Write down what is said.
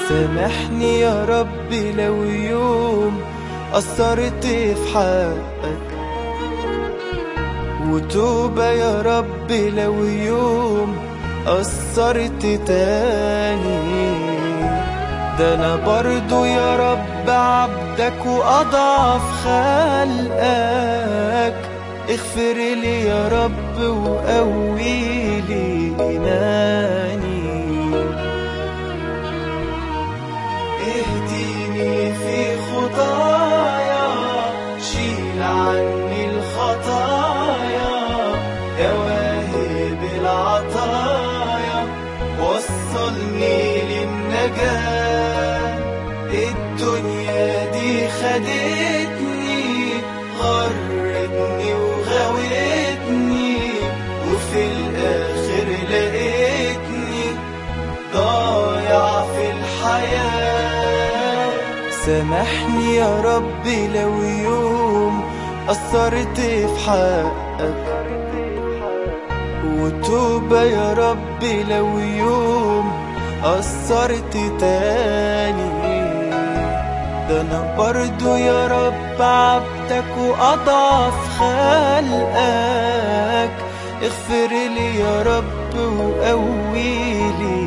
سامحني يا ربي لو يوم قصرت في حقك وتوبة يا ربي لو يوم قصرت تاني ده انا برضو يا رب عبدك واضعف خلقك اغفر لي يا رب وقوي لي ايماني اهديني في خطايا شيل عني الخطايا يا واهب العطايا وصلني للنجاة الدنيا دي خدتني غرتني وغوتني وفي الآخر لقيتني ضايع في الحياة سامحني يا ربي لو يوم قصرت في حقك وتوبة يا ربي لو يوم قصرت تاني ده انا برضو يا رب عبدك واضعف خلقك اغفر لي يا رب وقوي لي